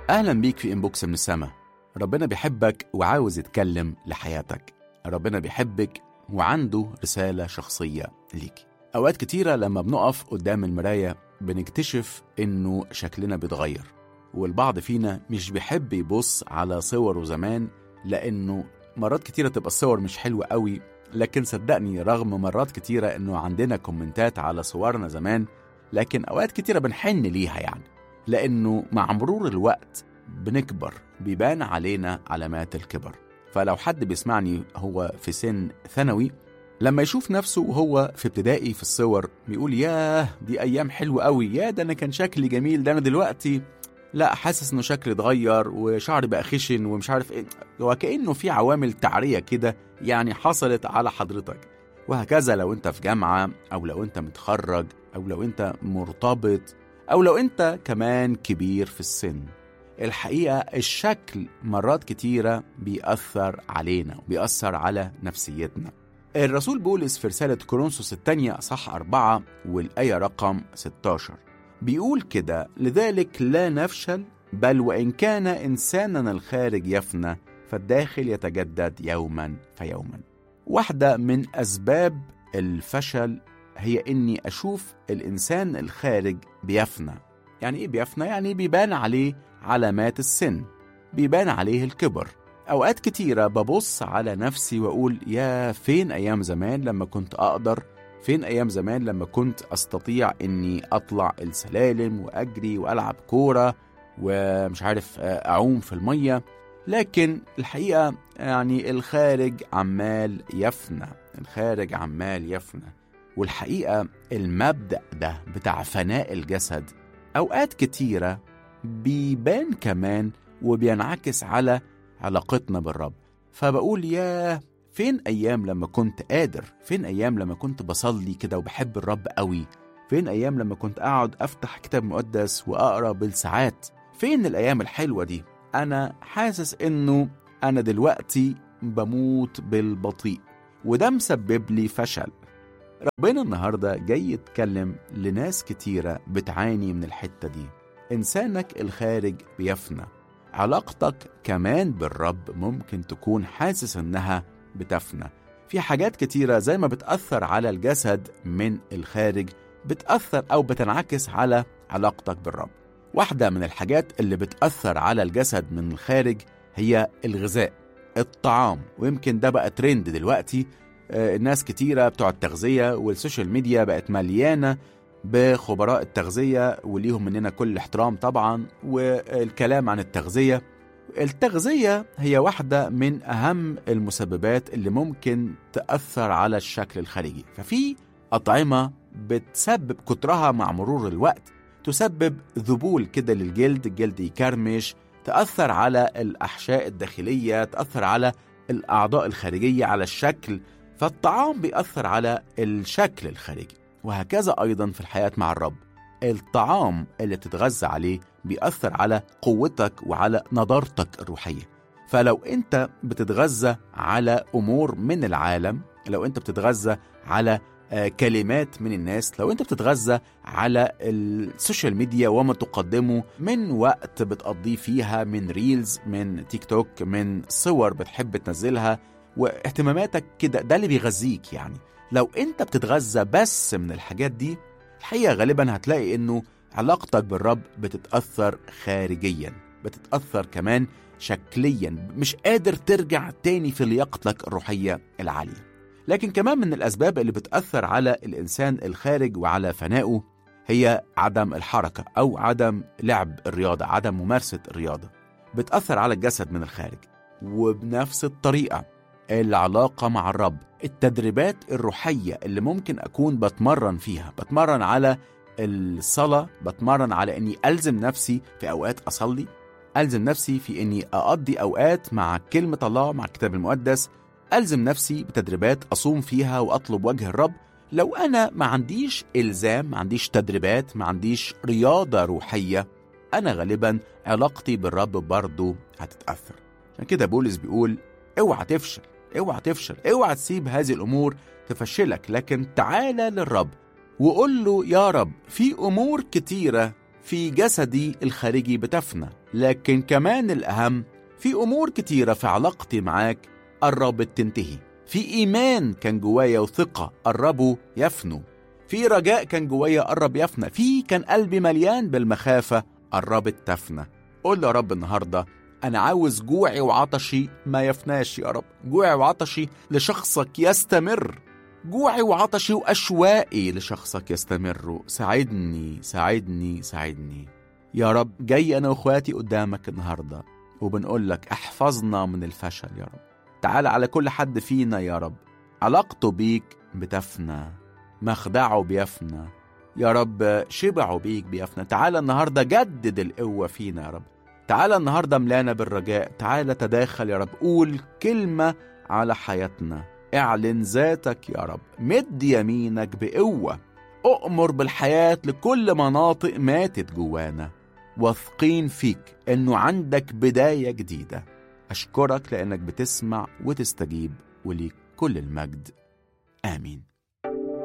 أهلا بيك في إنبوكس من السما ربنا بيحبك وعاوز يتكلم لحياتك ربنا بيحبك وعنده رسالة شخصية ليك أوقات كتيرة لما بنقف قدام المراية بنكتشف إنه شكلنا بيتغير والبعض فينا مش بيحب يبص على صوره زمان لأنه مرات كتيرة تبقى الصور مش حلوة قوي لكن صدقني رغم مرات كتيرة إنه عندنا كومنتات على صورنا زمان لكن أوقات كتيرة بنحن ليها يعني لأنه مع مرور الوقت بنكبر بيبان علينا علامات الكبر فلو حد بيسمعني هو في سن ثانوي لما يشوف نفسه وهو في ابتدائي في الصور بيقول ياه دي ايام حلوه قوي يا ده انا كان شكلي جميل ده انا دلوقتي لا حاسس انه شكلي اتغير وشعري بقى خشن ومش عارف ايه وكانه في عوامل تعريه كده يعني حصلت على حضرتك وهكذا لو انت في جامعه او لو انت متخرج او لو انت مرتبط او لو انت كمان كبير في السن الحقيقه الشكل مرات كتيره بيأثر علينا وبيأثر على نفسيتنا الرسول بولس في رسالة كورنثوس الثانية صح أربعة والآية رقم 16 بيقول كده لذلك لا نفشل بل وإن كان إنساننا الخارج يفنى فالداخل يتجدد يوما فيوما واحدة من أسباب الفشل هي إني أشوف الإنسان الخارج بيفنى يعني إيه بيفنى؟ يعني بيبان عليه علامات السن بيبان عليه الكبر أوقات كتيرة ببص على نفسي وأقول يا فين أيام زمان لما كنت أقدر فين أيام زمان لما كنت أستطيع إني أطلع السلالم وأجري وألعب كورة ومش عارف أعوم في المية لكن الحقيقة يعني الخارج عمال يفنى الخارج عمال يفنى والحقيقة المبدأ ده بتاع فناء الجسد أوقات كتيرة بيبان كمان وبينعكس على علاقتنا بالرب فبقول يا فين ايام لما كنت قادر فين ايام لما كنت بصلي كده وبحب الرب قوي فين ايام لما كنت اقعد افتح كتاب مقدس واقرا بالساعات فين الايام الحلوه دي انا حاسس انه انا دلوقتي بموت بالبطيء وده مسبب لي فشل ربنا النهارده جاي يتكلم لناس كتيره بتعاني من الحته دي انسانك الخارج بيفنى علاقتك كمان بالرب ممكن تكون حاسس انها بتفنى في حاجات كتيرة زي ما بتأثر على الجسد من الخارج بتأثر أو بتنعكس على علاقتك بالرب واحدة من الحاجات اللي بتأثر على الجسد من الخارج هي الغذاء الطعام ويمكن ده بقى ترند دلوقتي الناس كتيرة بتوع التغذية والسوشيال ميديا بقت مليانة بخبراء التغذية وليهم مننا كل احترام طبعا والكلام عن التغذية التغذية هي واحدة من أهم المسببات اللي ممكن تأثر على الشكل الخارجي ففي أطعمة بتسبب كترها مع مرور الوقت تسبب ذبول كده للجلد الجلد يكرمش تأثر على الأحشاء الداخلية تأثر على الأعضاء الخارجية على الشكل فالطعام بيأثر على الشكل الخارجي وهكذا أيضا في الحياة مع الرب الطعام اللي بتتغذى عليه بيأثر على قوتك وعلى نضارتك الروحية فلو أنت بتتغذى على أمور من العالم لو أنت بتتغذى على كلمات من الناس لو أنت بتتغذى على السوشيال ميديا وما تقدمه من وقت بتقضيه فيها من ريلز من تيك توك من صور بتحب تنزلها واهتماماتك كده ده اللي بيغذيك يعني لو انت بتتغذى بس من الحاجات دي الحقيقة غالبا هتلاقي انه علاقتك بالرب بتتأثر خارجيا بتتأثر كمان شكليا مش قادر ترجع تاني في لياقتك الروحية العالية لكن كمان من الأسباب اللي بتأثر على الإنسان الخارج وعلى فنائه هي عدم الحركة أو عدم لعب الرياضة عدم ممارسة الرياضة بتأثر على الجسد من الخارج وبنفس الطريقة العلاقة مع الرب التدريبات الروحية اللي ممكن أكون بتمرن فيها بتمرن على الصلاة بتمرن على أني ألزم نفسي في أوقات أصلي ألزم نفسي في أني أقضي أوقات مع كلمة الله مع الكتاب المقدس ألزم نفسي بتدريبات أصوم فيها وأطلب وجه الرب لو أنا ما عنديش إلزام ما عنديش تدريبات ما عنديش رياضة روحية أنا غالبا علاقتي بالرب برضه هتتأثر عشان كده بولس بيقول اوعى تفشل اوعى تفشل اوعى تسيب هذه الامور تفشلك لكن تعالى للرب وقول له يا رب في امور كتيره في جسدي الخارجي بتفنى لكن كمان الأهم في أمور كتيرة في علاقتي معاك قربت تنتهي في إيمان كان جوايا وثقة قربوا يفنوا في رجاء كان جوايا قرب يفنى في كان قلبي مليان بالمخافة قربت تفنى قول يا رب النهاردة أنا عاوز جوعي وعطشي ما يفناش يا رب جوعي وعطشي لشخصك يستمر جوعي وعطشي وأشواقي لشخصك يستمروا ساعدني ساعدني ساعدني يا رب جاي أنا وإخواتي قدامك النهاردة وبنقول لك احفظنا من الفشل يا رب تعال على كل حد فينا يا رب علاقته بيك بتفنى مخدعه بيفنى يا رب شبعه بيك بيفنى تعال النهارده جدد القوه فينا يا رب تعال النهارده ملانا بالرجاء تعال تداخل يا رب قول كلمه على حياتنا اعلن ذاتك يا رب مد يمينك بقوه اؤمر بالحياه لكل مناطق ماتت جوانا واثقين فيك انه عندك بدايه جديده اشكرك لانك بتسمع وتستجيب وليك كل المجد امين